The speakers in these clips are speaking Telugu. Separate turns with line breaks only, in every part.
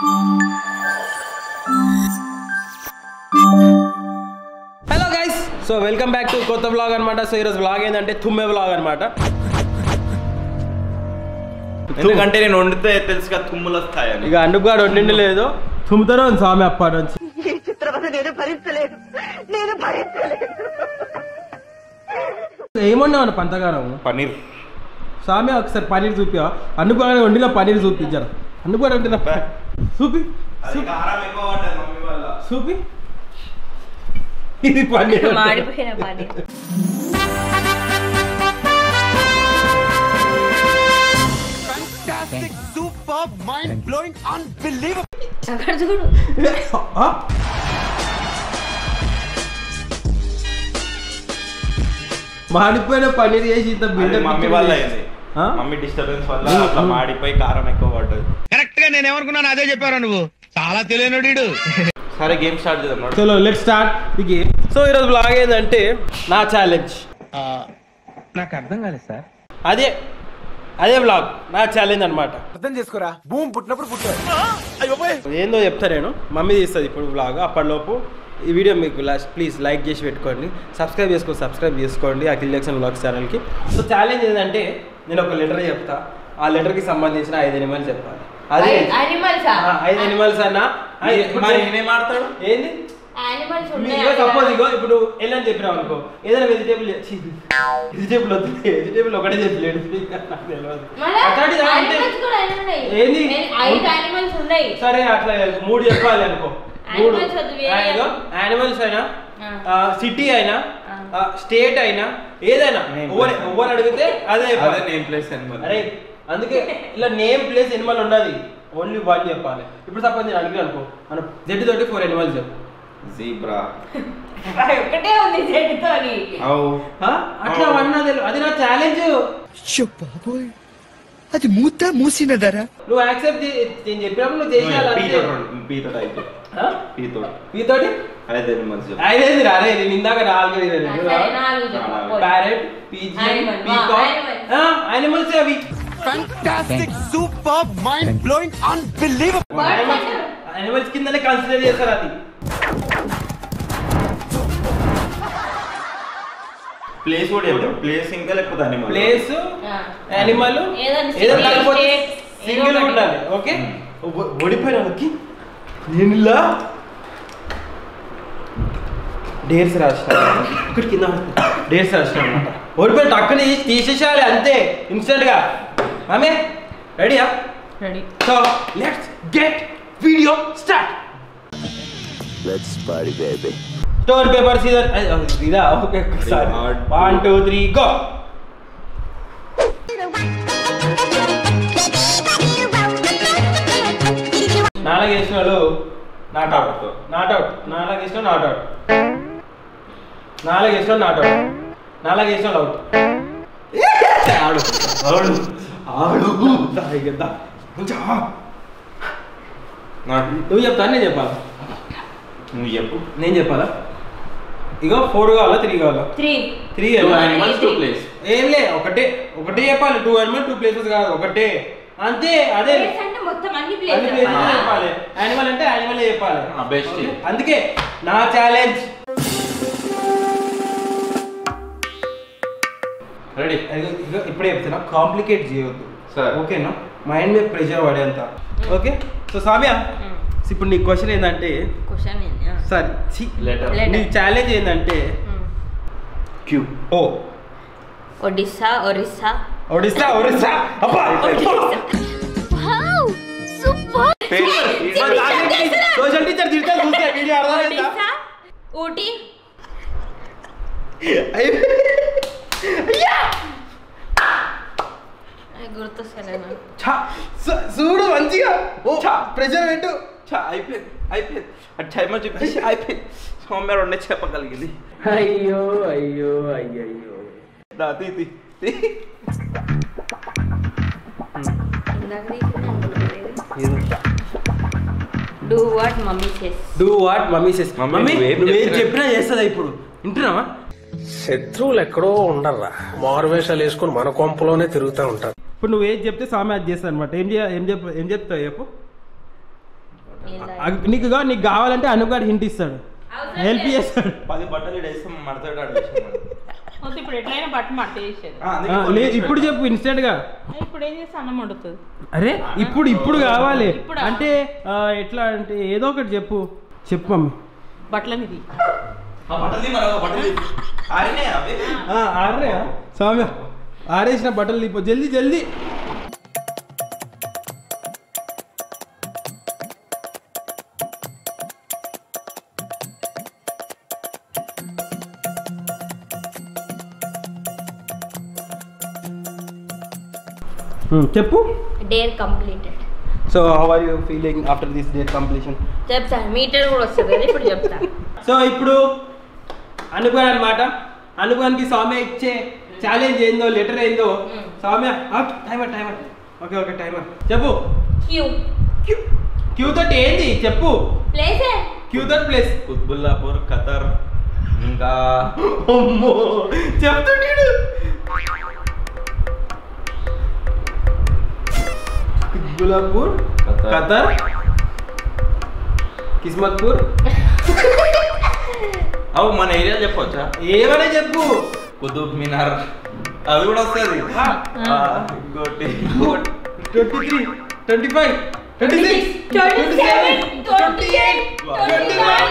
Hello guys so welcome back to కొత్త బ్లాగ్ అనమాట సో ఈరోజు బ్లాగ్ ఏంటంటే తుమ్మే బ్లాగ్ అనమాట
ఎందుకంటే నేను వండితే తెలుసు కదా తుమ్ములు వస్తాయని
ఇక అండుగాడు వండిండి లేదు తుమ్ముతానే ఉంది స్వామి అప్పటి నుంచి
ఈ చిత్రవద నేను భరించలేను నేను భరించలేను
ఏమన్నావు పంతగానం
పన్నీర్
స్వామి ఒకసారి పన్నీర్ చూపా అన్నుగాడు వండిన పన్నీర్ చూపించారు అన్నుగాడు వండిన చూపి చూపి
కారం ఎక్కువ పడ్డది మమ్మీ వల్ల
చూపి ఇది పన్నీర్
మాడిపోయిన పని అక్కడ చూడు
ఆ? మాడిపోయిన పన్నీర్ చేసి ఇంత
అది
build-up
మమ్మీ
ఇచ్చింది.
వల్ల అయింది
ఆ?
మమ్మీ డిస్టర్బెన్స్ వల్ల అట్లా మాడిపోయి కారం ఎక్కువ పడ్డది
కరెక్ట్ గా నేను ఏమనుకున్నాను అదే చెప్పారా నువ్వు చాలా తెలియనుడు
సరే గేమ్ స్టార్ట్ చేద్దాం నడు.
చలో let start the game so ఈరోజు బ్లాగ్ ఏంటంటే నా ఛాలెంజ్
నాకు అర్థం కాలేదు సార్
అదే అదే బ్లాగ్ నా ఛాలెంజ్ అనమాట
అర్థం చేసుకోరా భూమి పుట్టినప్పుడు పుట్టాడు
ఏందో చెప్తా నేను మమ్మీ తీస్తుంది ఇప్పుడు బ్లాగ్ అప్పటిలోపు ఈ వీడియో మీకు లాస్ట్ ప్లీజ్ లైక్ చేసి పెట్టుకోండి సబ్స్క్రైబ్ చేసుకోండి సబ్స్క్రైబ్ చేసుకోండి అఖిల్ జక్షన్ బ్లాగ్స్ ఛానల్కి సో ఛాలెంజ్ ఏంటంటే నేను ఒక లెటర్ చెప్తా ఆ లెటర్కి సంబంధించిన ఐదు ఎనిమల్స్ చెప్పాలి అదే
యానిమల్స్
ఆ, ఐదు ఎనిమల్స్ అన్నా
మరి నేనేం ఆడతాడు
ఏంది
యానిమల్స్
ఇగో సపోజ్ ఇగో ఇప్పుడు ఎల్లని చెప్పినావు అనుకో ఏదైనా వెజిటేబుల్ వెజిటేబుల్ వద్దు వెజిటేబుల్ ఒకటే చెప్పలేడు నాకు తెలియదు అట్లాంటిది అంటే
యానిమల్స్ కూడా ఎన్ని ఉన్నాయి
ఏంది?
నేను ఐదు యానిమల్స్ ఉన్నాయి
సరే అట్లా మూడు చెప్పాలి అనుకో మూడు
Animals వద్దు, వేరే
యానిమల్స్ అయినా
ఆ.
సిటీ అయినా
ఆ.
స్టేట్ అయినా ఏదైనా
Name
ఎవరు
place.
ఎవరు అడిగితే అదే
అదే
చెప్పాలి.
నేమ్ ప్లేస్ అనిమల్
అరే అందుకే ఇలా నేమ్ ప్లేస్ ఎనిమల్ ఉన్నది ఓన్లీ వన్ చెప్పాలి ఇప్పుడు సపోజ్ నేను అడిగి అనుకో మనం జెడ్ తోటి ఫోర్ ఎనిమల్స్ చెప్పు
జీబ్రా
ఒకటే ఉంది చెట్టుతోని
ఔ
ఆ? అట్లా అన్నది అది నా ఛాలెంజ్
బాబోయ్ అది మూత మూసినదరా
నువ్వు యాక్సెప్ట్ నేను చెప్పినప్పుడు నువ్వు చేసేయాలి
పీ
అంతే.
తోటి పీ తోటి అయితే
ఆ?
పీ తోటి
మీ తోటి
అదే ఎనిమల్స్ చెప్పు
ఐదేది రా రే నేను ఇందాక నాలుగు ఐదు
ఆ, సరే, నాలుగు చెప్పు.
నాలుగు.
పోయి.
ప్యారెట్ పీజీ
Animal, వా,
పీకాక్
animal.
యానిమల్స్ అవి
fantastic super mind blowing unbelievable
Birds అంటే
యానిమల్స్ కిందనే కన్సిడర్ చేస్తారు అది
ప్లేస్ కూడా చెప్తాం ప్లేస్ ఇంకా లేకపోతే అనిమల్
ప్లేస్
ఆ.
యానిమల్
ఏదైనా
ఏదో
city,
కాకపోతే
state,
సింగిల్
ఏదో ఒకటి.
ఉండాలి ఓకే ఓడిపోయిన వాళ్ళకి నేనులా డేర్స్ రాసిన ఇక్కడ కింద డేర్స్ రాసిన అనమాట ఓడిపోయిన టక్కుని తీసేసేయాలి అంతే ఇన్స్టెంట్ గా ఆమె రెడీయా
ready
so let's get video start
let's party baby
stone paper scissor ఇదా okay sorry
Hard.
One two three go నాలుగు వేసిన వాళ్ళు నాట్ అవుట్ నాట్ అవుట్ నాలుగు వేసిన నాట్ అవుట్ నాలుగు వేసిన నాట్ అవుట్ నాలుగు వేసిన అవుట్ ఆడు ఆడు ఆడు దా, ఇక దా. కొంచెం ఆ.
నాకు
నువ్వు చెప్తా నేను చెప్పాలా
నువ్వు చెప్పు
నేను చెప్పాలా ఇగో ఫోర్ కావాలా త్రీ కావాలా
three
three
two animals two place
ఏం లే ఒకటే ఒకటే చెప్పాలి టూ అనిమల్ టూ ప్లేసెస్ కాదు ఒకటే అంతే అదే
ప్లేస్ అంటే మొత్తం అన్ని
అన్ని
ప్లేస్
ప్లేసెస్ చెప్పాలి యానిమల్ అంటే యానిమల్ చెప్పాలి
బెస్ట్
Okay? అందుకే నా ఛాలెంజ్
రెడీ
ఇప్పుడే చెప్తున్నా కాంప్లికేట్ చేయొద్దు
సరే.
ఓకేనా మైండ్ మీద ప్రెషర్ పడేంత ఓకే సో సామ్య ఇప్పుడు నీ క్వశ్చన్ ఏంటంటే
క్వశ్చన్
సరే
లెటర్
Letter.
నీ ఛాలెంజ్ ఏంటంటే క్యూ ఓ
ఒడిస్సా ఒరిస్సా
ఒడిస్సా ఒడిస్సా అబ్బా సోషల్ టీచర్ తిడితే చూస్తే వీడియో అర్థమైందా
ఒడిస్సా ఊటీ గుర్తొస్తలేనా
ఛ, స- చూడు మంచిగా ఓ ప్రెషర్ పెట్టు
చా అయిపోయింది అయిపోయింది అది టైం చెప్పేసి అయిపోయింది సౌమ్య రెండే చెప్పగలిగింది
అయ్యో అయ్యో అయ్యో
దా, తీ, తీ, తీ.
ఇందాక do what mummy says
do what mummy says
mummy,
mummy
నువ్వేం
నువ్వేం
చెప్పినా-
చెప్పినా చేస్తుందా ఇప్పుడు వింటున్నావా
శత్రువులు ఎక్కడో ఉండర్రా మారువేషాలు వేసుకుని మన కొంపలోనే తిరుగుతూ ఉంటారు
ఇప్పుడు నువ్వు ఏం చెప్తే స్వామి అది చేస్తా అనమాట ఏం చేయ ఏం చెప్ ఏం చెప్తావు చెప్పు అగ్- నీకు గా- నీకు కావాలంటే అనుగాడు హింట్ ఇస్తాడు హెల్ప్ చేస్తాడు
పది బట్టలు ఈడ వేస్తాం మడతాడు ఆడ
వద్దు ఇప్పుడు ఎట్లయినా బట్ట మట్ట వేసేది
ఆ, లే ఇప్పుడు చెప్పు ఇన్స్టెంట్ గా
ఇప్పుడు ఏం చేస్తే అన్నం వండుతుంది
అరే ఇప్పుడు ఇప్పుడు కావాలి
ఇప్పుడా?
అంటే ఆ, ఎట్లా అంటే ఏదో ఒకటి చెప్పు చెప్పు మమ్మీ
బట్టల మీద
ఆ బట్టలు మన బట్టలు ఆరినే అవి
ఆ, ఆరే స్వామి ఆరేసిన బట్టలు తీపో జల్దీ జల్దీ Hmm, చెప్పు
dare completed
so how are you feeling after this date completion
చెప్తాను మీటర్ కూడా వస్తుంది కదా ఇప్పుడు చెప్తా
సో ఇప్పుడు అనుకోని అనమాట అనుకోనికి సౌమ్య ఇచ్చే ఛాలెంజ్ ఏందో లెటర్ ఏందో
Hmm.
Soumya timer timer okay okay timer చెప్పు
క్యూ
క్యూ క్యూ తోటి ఏంది చెప్పు
ప్లేసే
క్యూ తోటి ప్లేస్
కుత్బుల్లాపూర్ ఖతర్ ఇంకా
అమ్మో చెప్తుంటాడు గులాపూర్
ఖతర్.
ఖతర్ కిస్మత్పూర్
అవు మన ఏరియా చెప్పవచ్చా
ఏమైనా చెప్పు
కుతుబ్ మినార్ అది కూడా వస్తుంది
ఆ.
ఆ, ఇంకోటి ఇంకోటి
twenty three twenty five twenty six
twenty seven twenty eight twenty nine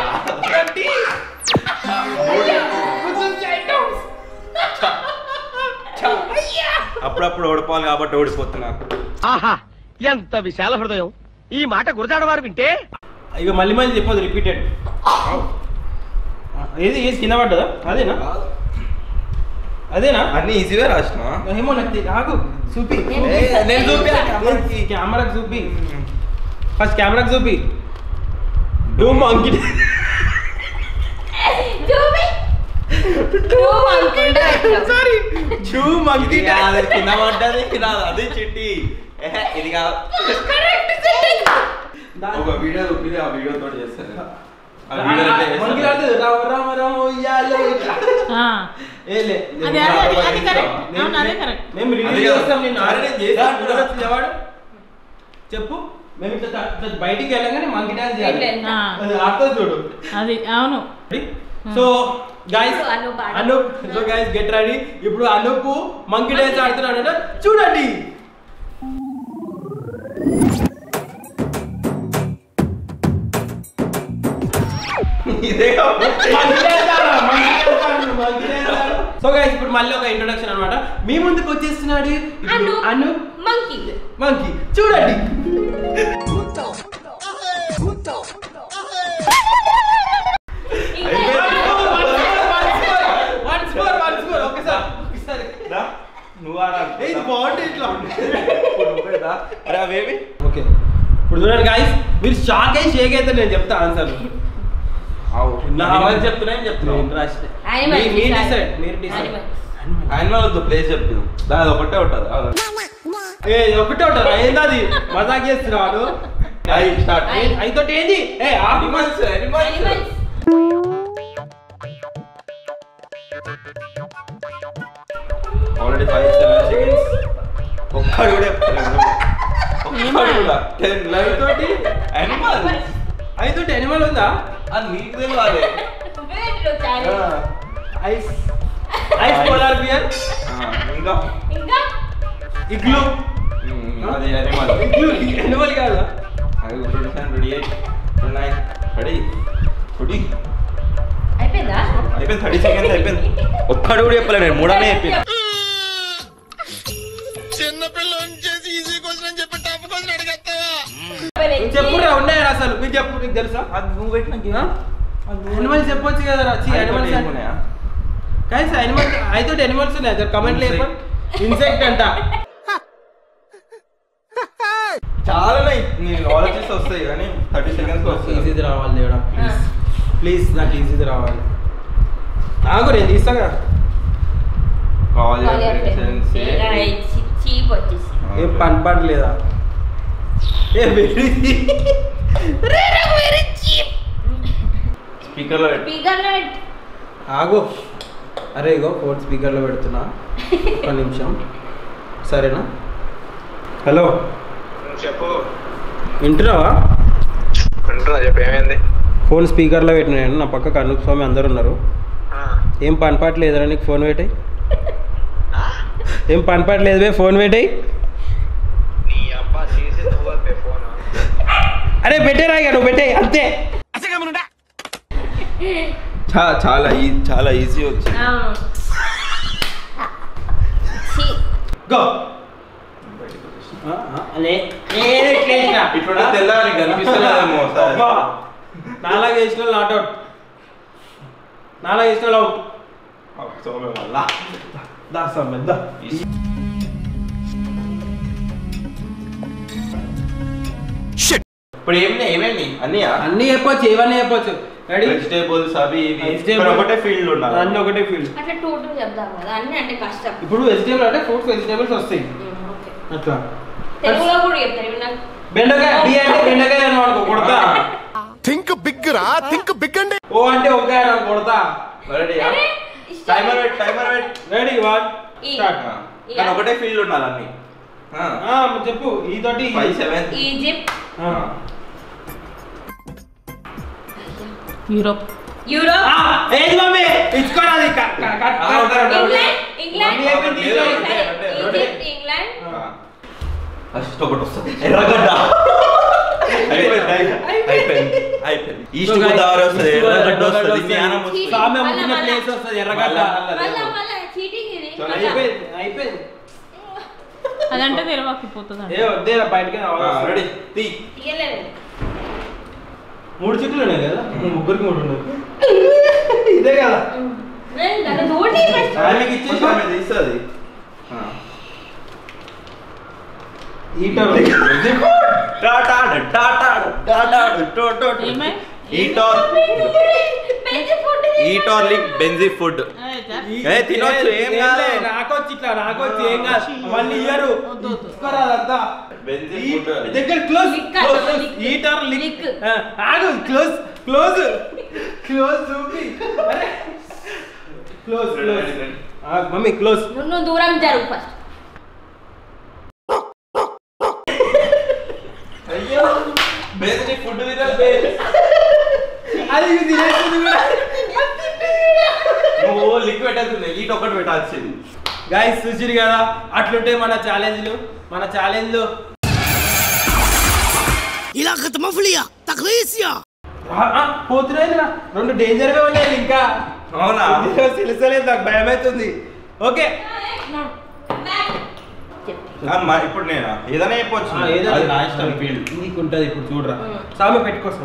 అప్పుడప్పుడు ఓడిపోవాలి కాబట్టి ఓడిపోతున్నా
ఆహా ఎంత విశాల హృదయం ఈ మాట గురజాడవారు వింటే
ఇక మళ్ళీ మళ్ళీ చెప్పదు రిపీటెడ్ ఏది ఏది కింద పడ్డదా అదేనా అదేనా
అన్ని ఈజీగా రాసిన
ఏమో నాకు తెలి- ఆగు చూపి
నేను చూపి
కెమెరాకి చూపి ఫస్ట్ కెమెరాకి చూపి డూమ్ అంకిట్
చూపి నువ్వు అనుకుంటా
సారీ డూమ్ అంకిట్
అది కింద పడ్డది నాది అది చిట్టి ఏహే, ఇది కాదు ఒక వీడియో చూపి ఆ వీడియో తోటి చేస్తాను ఆ వీడియో ఎట్లా
మంకిట్
చేస్తాను?
ఆడుతుంది రామ రామ రామ ఉయ్యాలో ఇట్లా. ఏ లే లే.
అదే, అదే, అది- అది correct. అవును, అదే correct.
మేము
అదే
రిలీజ్
కదా.
చేస్తాం నేను
సరే, నేను చేస్తా.
ఎవడు చెప్పు మేము ఇట్లా త- ఇట్లా బయటికి వెళ్ళగానే మంకి డాన్స్ చేయాలి
ఇట్లా.
ఆ,
అది ఆడుతుంది చూడు
అది అవును
సో గైస్
So, అనూప్ ఆడు.
Anoop so guys get ready ఇప్పుడు అనూప్ మంకీ డాన్స్ ఆడుతున్నాడు చూడండి
ఇదే కాదు.
సో గైస్ ఇప్పుడు మళ్ళీ ఒక ఇంట్రొడక్షన్ అన్నమాట మీ ముందుకు వచ్చేస్తున్నాడు ఇప్పుడు
అను
అను
మంకీ
మంకీ చూడండి Once more, once more, ఒకసారి, ఒకసారి.
దా, నువ్వు ఆడాలి
ఏ, ఇది బాగుంది ఇట్లా
ఇప్పుడు నువ్వే దా. అరే అవేవి
ఓకే ఇప్పుడు చూడండి గాయస్ మీరు షాక్ అయ్యి షేక్ అయితే నేను చెప్తా ఆన్సర్
నా అవన్నీ చెప్తున్నా ఏం చెప్తున్నావు
Animals,
మీరు
ఈసారి.
డిసైడ్ మీరు డిసైడ్
Animals.
యానిమల్ వద్దు ప్లేస్ చెప్పు దాని ఒకటే ఉంటుంది
ఏ ఒకటే ఉంటారా ఏంది అది మజాక్ చేస్తున్నాడు
ఐ స్టార్ట్
ఐ.
అయితే ఏంది ఏ ఆపి
animals animals
Animals.
Already five seven seconds ఒక్కడు కూడా చెప్పలేదు ఒక్కడు కూడా టెన్ లైవ్ తోటి అనిమల్
అయితే అనిమల్ ఉందా
అది నీకు తెలియాలి
Wait, no, challenge.
Ice ice polar bear
ఇంకా
ఇంకా
ఇగ్లూ
ఉమ్, అది అనిమల్
ఇగ్లూ అనిమల్ కాదా
అది twenty seven twenty eight twenty nine ready ready
అయిపోయిందా
అయిపోయింది థర్టీ సెకండ్స్ అయిపోయింది ఒక్కడు కూడా చెప్పలేదు నేను మూడనే చెప్పిన
చిన్నపిల్లని చేసి ఈజీ క్వశ్చన్ అని చెప్పి టఫ్ క్వశ్చన్ అడిగేస్తావా
చెప్పురా ఉన్నాయా అసలు మీకు చెప్పు నీకు తెలుసా
అది నువ్వు పెట్టిన
అనిమల్స్ చెప్పొచ్చు కదా రా అనిమల్స్ కైస్ అనిమల్స్ అయితే అనిమల్స్ ఉన్నాయి సార్ కమెంట్ లేదు ఇన్సెక్ట్ అంట
చాలా నేను ఆలోచిస్తే వస్తాయి కానీ థర్టీ సెకండ్స్ వస్తాయి
ఈజీది రావాలి దేవుడా ప్లీజ్ ప్లీజ్ నాకు ఈజీది రావాలి నాకు నేను తీస్తాగా
call
Call your friends. Right, cheap- cheap వచ్చేసి
ఏం పని పని లేదా ఏ వెరీ
స్పీకర్లో
స్పీకర్ లైట్
ఆగు అరే ఇగో ఫోన్ స్పీకర్లో పెడుతున్నా ఒక నిమిషం సరేనా హలో
చెప్పు
వింటున్నావా
వింటున్నా చెప్పు ఏమైంది
ఫోన్ స్పీకర్లో పెట్టిన నేను నా పక్క కనుక స్వామి అందరు ఉన్నారు ఏం పని పాట లేదురా నీకు ఫోన్ పెట్టాయి ఏం పని పాట లేదు బే ఫోన్ పెట్టాయి
నీ అబ్బా చేసి నువ్వు ఫోన్
అరే పెట్టేరా ఇక నువ్వు పెట్టాయి అంతే
చాలా ఈ- చాలా ఈజీ వచ్చింది
అవును ఛీ,
గో
ఇట్లా తెల్లారి కనిపిస్తలేదేమో ఒకసారి.
నాలాగా వేసిన నాట్ అవుట్ నాలాగా వేసిన అవుట్
సోమే మళ్ళా
దా సమ్మె దా
ఇప్పుడు ఏమి ఏమేమి అన్నీయా
అన్నీ చెప్పొచ్చు ఏవన్నీ చెప్పొచ్చు రెడీ
వెజిటేబుల్స్ అవి ఇవి
Vegetable.
ఇక్కడ ఒకటే ఫీల్డ్ ఉండాలి
అన్నీ ఒకటే ఫీల్డ్
అట్లా టూ టూ చెప్దాం కదా అన్ని అంటే కష్టం
ఇప్పుడు వెజిటేబుల్ అంటే ఫ్రూట్స్ వెజిటేబుల్స్ వస్తాయి
ఉమ్, ఓకే
అట్లా
తెలుగులో కూడా చెప్తారు ఇవి నాకు
బెండకాయ బి అంటే బెండకాయ అని అనుకో కొడతా
థింక్ బిగ్ రా థింక్ బిగ్ అండి
ఓ అంటే వంకాయ అని కొడతా
రెడీయా
అరే, ఇష్టం.
టైమర్ పెట్ టైమర్ పెట్
రెడీ వన్
ఈ.
స్టార్ట్
కానీ ఒకటే ఫీల్డ్ ఉండాలి అన్ని
చెప్పు ఈ తోటి
ఫైవ్ సెవెన్
ఈజిప్ట్
ఆ.
యూరోప్
యూరోప్
ఆ, ఏది మమ్మీ ఇచ్చుకోరాది క- క- క-
ఆ, ఉంటా, ఉంటా, ఉంటా.
ఇంగ్లాండ్ ఇంగ్లాండ్
మమ్మీ అయిపోయింది,
లేదు,
తీసుకో.
లేదు.
సరే, ఈజిప్ట్ ఇంగ్లాండ్
ఫస్ట్ ఒకటి వస్తుంది ఎర్రగడ్డ అయిపోయింది అయిపోయింది అయిపోయింది ఈస్ట్ గోదావరి వస్తుంది ఎర్రగడ్డ వస్తుంది జ్ఞానం వస్తుంది
సామె
మళ్ళా,
అమ్ముకున్న
మళ్ళా.
ప్లేస్ వస్తుంది ఎర్రగడ్డ
మళ్ళా, మళ్ళా.
మళ్ళా మళ్ళా చీటింగ్ ఇది
చలో,
మళ్ళా.
అయిపోయింది అయిపోయింది
అదంటే తెరవాకిపోతుంది
ఏ వద్దే బయటకి రావాలి
రెడీ తీ
తీయలేదు
మూడు చెట్లు ఉన్నాయి కదా ముగ్గురికి మూడు ఉన్నాయి ఇదే కదా
నేను దాన్ని చూడండి first.
ఆమెకి ఇచ్చేసి
ఆమె తీస్తుంది
ఈటర్
టాటాడు టాటాడు టాటాడు టోటోడు
ఏమై?
ఈటార్
పెద్ద ఫుడ్
ఈటార్ లిక్ బెంజీ ఫుడ్ ఏ, తినొచ్చు, ఏం కాదు.
నాకొచ్చి ఇట్లా నాకొచ్చి ఏం కాదు మళ్ళీ ఇయ్యరు
వద్దు, వద్దు.
ఇచ్చుకోరాదంతా
బెంజీ
ఈ-
ఫుడ్ అది.
దగ్గర క్లోజ్
లిక్ కాదు, లిక్.
ఈటర్ లిక్
లిక్.
ఆ, ఆగు క్లోజ్ క్లోజ్ క్లోజ్ చూపి అరే క్లోజ్ క్లోజ్ మమ్మీ క్లోజ్
నువ్వు నువ్వు దూరం జరుగు ఫస్ట్
అయ్యో బెంజీ ఫుడ్ తినాలి బే.
అది ఇది తినేస్తుంది కూడా
నువ్వు లిక్ పెట్టాల్సిందే ఈట్ ఒకటి పెట్టాల్సింది
గాయస్ చూసిరు కదా అట్లుంటే మన ఛాలెంజ్లు మన ఛాలెంజ్లు పోతున్నాయి రెండు డేంజర్ గా ఉన్నాయి ఇంకా
అవునా
ఇదిగో తెలుసలేదు నాకు భయం అవుతుంది ఓకే
ఆ, మా- ఇప్పుడు నేను ఏదైనా చెప్పొచ్చు అది నా ఇష్టం ఫీల్డ్
నీకు ఉంటుంది ఇప్పుడు చూడరా
ఉం.
సామె పెట్టుకోసం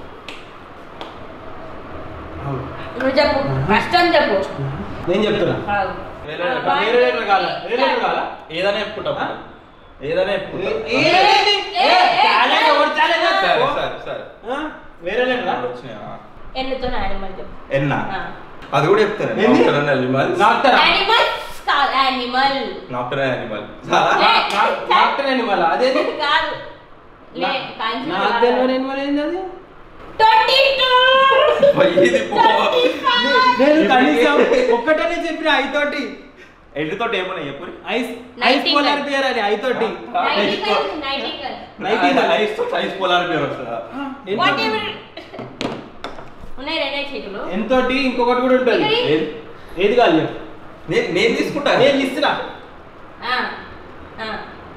నువ్వు చెప్పు కష్టం చెప్పు
నేను చెప్తున్నా
ఆగు.
వేరే
ఆ,
లెక్క.
బాయ్.
వేరే లెటర్ కావాలా? వేరే లెటర్ కావాలా?
ఏదైనా చెప్పుకుంటా
ఆ?
ఏదైనా చెప్పుకుంటా
ఏ- ఏ-
ఏ- ఏ- ఏ-
ఛాలెంజ్ ఎవరు ఛాలెంజ్
సరే
చేస్తారు?
సరే సరే
ఆ? వేరే లెటరా
వచ్చినాయా?
ఎన్నుతో యానిమల్ చెప్పు
ఎన్నా
ఆ.
అది కూడా చెప్తాను
ఏంది?
నాక్టరన్ అనిమల్
డాక్టర్
యానిమల్ కాదు animal
nocturnal animal
doctor animal అదేది
కాదు లే
నాకు తెలియని అనిమల్ ఏంది అది
ట్వంటీ టూ
ఇది పో
నేను కనీసం ఒక్కటనే చెప్పిన ఐ తోటి
ఎండుతోటి ఏమన్నా చెప్పు
ice ice
Nightingale.
Polar bear అని ఐ తోటి
నైటికల్ నైటికల్
Nightingale.
ఐస్ తో ఐస్ పోలార్ పేరు వస్తుందా
వాట్ ఎవర్ ఉన్నాయి రెండే చేతులు
ఎంతోటి ఇంకొకటి కూడా ఉంటుంది
ఇది?
ఏది?
ఏది కాదు చెప్పు.
నేను నేను తీసుకుంటా
నేను ఇస్తున్నా
ఆ, ఆ.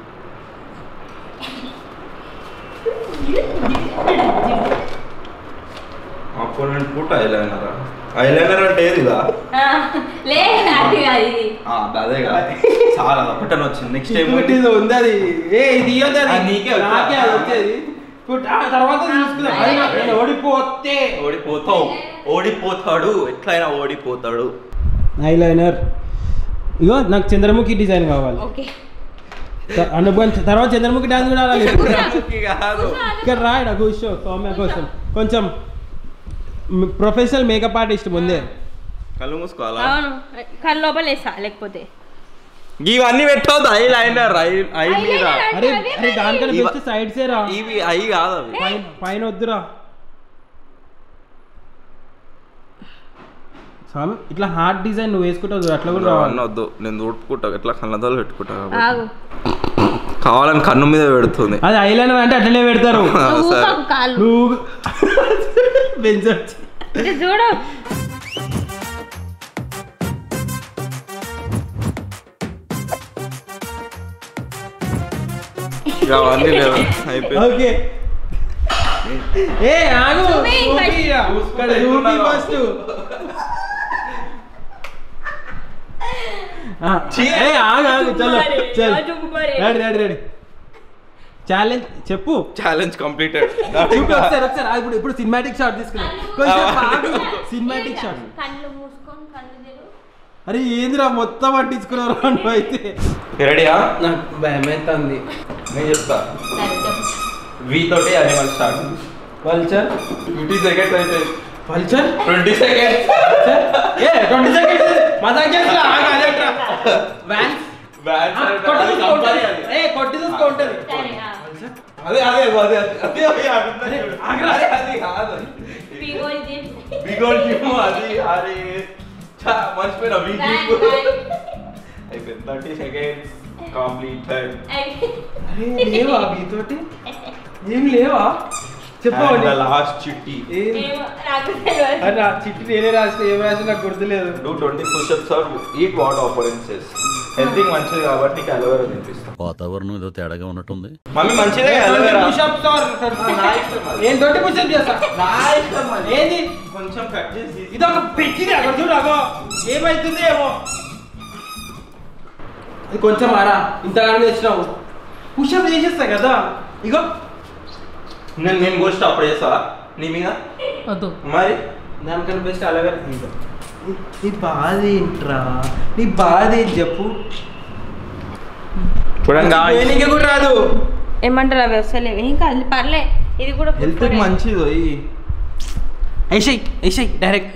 అప్పుడు నేను పుట్ట ఐలైనర్ ఐలైనర్ అంటే ఏదిదా
ఆ, లేదు అది కాదు ఇది
అదే కాదు చాలా ఒకటని వచ్చింది నెక్స్ట్ టైం
ఇంకొకటి ఇది ఉంది అది ఏ ఇది ఇయ్యొద్దు అది
అది నీకే వచ్చా?
నాకే అది వచ్చేది ఇప్పుడు ఆ తర్వాత చూసుకుందాం అది నాకు నేను ఓడిపోతే
ఓడిపోతావు ఓడిపోతాడు ఎట్లయినా ఓడిపోతాడు
ఐలైనర్ ఇగో నాకు చంద్రముఖి డిజైన్ కావాలి
ఓకే
త- అనుభవం తర్వాత చంద్రముఖి డాన్స్ కూడా ఆడాలి
కాదు
ఇక్కడ రాయడా కూర్చో సౌమ్య కోసం కొంచెం ప్రొఫెషనల్ మేకప్ ఆర్టిస్ట్ ముందే
కళ్ళు మూసుకోవాలా
అవును కళ్ళు లోపల వేసా లేకపోతే
ఇవన్నీ పెట్టవద్దు ఐ లైనర్ ఐ ఐ మీద
Eyeliner
అరే
అదే
అరే దానికన్నా
ఇవ-
బెస్ట్ సైడ్సే రా
ఇవి ఐ కాదు అవి
పైన పైన వద్దురా స్వామి ఇట్లా హార్ట్ డిజైన్ నువ్వు వేసుకుంటావు చూడు, అట్లా కూడా
అన్న
రావాలి
వద్దు నేను ఊడుకుంటా ఎట్లా కన్నదాలు పెట్టుకుంటా కాబట్టి.
ఆగు
కావాలని కన్ను మీద పెడుతుంది
అది ఐలైనర్ అంటే అట్లనే పెడతారు
ఆ,
నువ్వు
సరే
ఊపకు కాళ్ళు
నువ్వు బెంచ్ వచ్చి
ఇది చూడు
ఇక అవన్నీ లేవు అయిపోయింది
ఓకే ఏ ఆగు
చూపి,
చూపి ఇక. ఇక్కడ చూపి ఫస్ట్ ఏ ఆగు ఆగు చలో చల్
Raju Kumari.
Ready ready ready challenge చెప్పు
ఛాలెంజ్ కంప్లీటెడ్
చూపి ఒకసారి ఒకసారి ఆగు, ఇప్పుడు ఇప్పుడు సినిమాటిక్ షాట్ తీసుకున్నాం కొంచెం ఆగు సినిమాటిక్ షాట్
కళ్ళు మూసుకొని కళ్ళు తెరు
అరే ఏందిరా మొత్తం పట్టించుకున్నారు నువ్వు అయితే
రెడీయా
నాకు భయం అవుతుంది
నేను చెప్తా
సరే చెప్పు
వి తోటి అనిమల్ స్టార్ట్
పల్చర్
ఫిఫ్టీ సెకండ్స్ అయితే
పల్చర్
ట్వంటీ సెకండ్స్
ఏ ట్వంటీ సెకండ్స్ మజాక్ చేస్తా ఆగు అదేట్రా వ్యాన్స్ కొట్టి చూసుకుంటది ఏ కొట్టి చూసుకుంటది
సరే ఆ.
అదే అదే అదే అదే అదే అదే
ఆగ్రా.
అదే అది కాదు
పీగోలు చేసి.
బిగోల్ జిమ్ అది అరే చా మర్చిపోయినా బీ
Bang,
జిమ్
bang.
అయిపోయింది థర్టీ సెకండ్స్ కంప్లీటెడ్
అయిపోయింది.
అరే లేవా మీతోటి ఏం లేవా చెప్పండి
లాస్ట్ చిట్టి
ఏమో, నాకు తెలియదు.
అరే నా చిట్టి నేనే రాసిన ఏం రాసిన నాకు గుర్తులేదు
do twenty pushups or eat what ఆపరెన్సెస్ హెల్త్ మంచిది కాబట్టి నీకు అలోవేరా తినిపిస్తాం
వాతావరణం ఏదో తేడాగా ఉన్నట్టుంది
మమ్మీ మంచిదే అలోవేరా
పుషప్స్ ఏం తోటి పుషప్ చేస్తా
నా ఇష్టం అది.
ఏంది
కొంచెం కట్ చేసి
ఇది ఒక పెట్టింది అక్కడ చూడు అగో ఏమైతుంది ఏమో ఇది కొంచెం ఆరా ఇంతగానో తెచ్చినావు పుషప్ చేసేస్తా కదా ఇగో
నేను నేను గోస్ట్ అప్పుడు చేస్తావా నీ మీద
వద్దు
మరి
దానికన్నా బెస్ట్ అలవేరా తీసుకో నీ బాధ ఏంట్రా నీ బాధ ఏంటి చెప్పు
చూడండి
ట్రైనింగ్ కూడా రాదు
ఏమంటారు అవి వస్తలేవు ఏం కాదు పర్లే ఇది కూడా
హెల్త్
పుట్టుకోడే.
మంచిది
ఐషయ్ ఐషయ్ డైరెక్ట్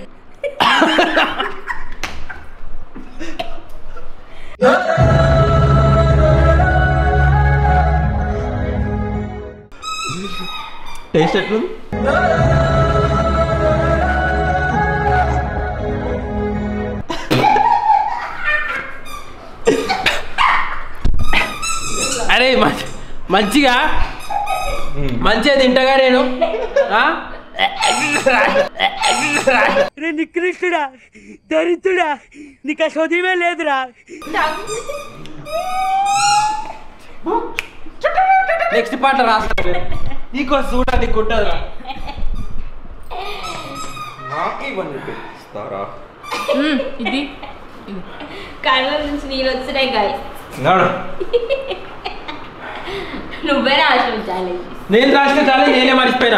టేస్ట్ ఎట్లుంది అరే మంచి మంచిగా మంచిగా తింటగా నేను ఆ?
నికృష్టుడా దరిద్రుడా నీకు సోదమే లేదురా
నెక్స్ట్ పాట రాస్తాను నీకో సూట నీకు ఉంటుందిరా
నాకు ఇవన్నీ ఇస్తారా
మ్మ్, ఇది ఇది. కళ్ళ నుంచి నీళ్ళు వచ్చినాయి గాయ
నాడు
నువ్వే రాసిన ఛాలెంజ్
నేను రాసిన ఛాలెంజ్ నేనే మర్చిపోయినా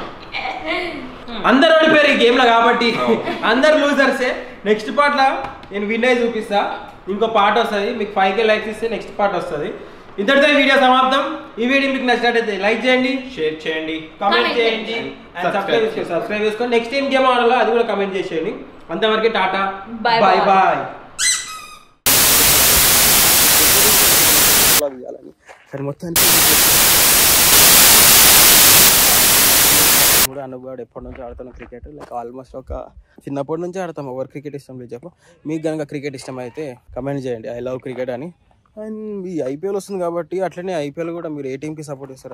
అందరు ఓడిపోయారు ఈ గేమ్లో కాబట్టి అందరు లూజర్సే నెక్స్ట్ పార్ట్లో నేను విన్ అయి చూపిస్తా ఇంకో పాట వస్తుంది మీకు ఫైవ్ కే లైక్స్ ఇస్తే నెక్స్ట్ పాట వస్తుంది ఇంతటితో ఈ వీడియో సమాప్తం ఈ వీడియో మీకు నచ్చినట్టయితే లైక్ చేయండి
షేర్ చేయండి
కామెంట్
Comment
చేయండి
చేయండి.
అండ్ సబ్స్క్రైబ్ చేసుకోండి సబ్స్క్రైబ్ చేసుకోండి నెక్స్ట్ ఏం గేమ్ ఆడాలో అది కూడా కమెంట్ చేసేయండి అంతవరకు టాటా
Bye
బాయ్
bye.
బాయ్ సరే మొత్తానికి కూడా అనుభవాడు ఎప్పటి నుంచి ఆడుతున్న క్రికెట్ లైక్ ఆల్మోస్ట్ ఒక చిన్నప్పటి నుంచి ఆడతాం ఎవరు క్రికెట్ ఇష్టం లేదు చెప్పు మీకు కనుక క్రికెట్ ఇష్టం అయితే కమెంట్ చేయండి ఐ లవ్ క్రికెట్ అని అండ్ ఈ ఐపీఎల్ వస్తుంది కాబట్టి అట్లనే ఐపీఎల్ కూడా మీరు ఏ టీంకి సపోర్ట్ చేస్తారు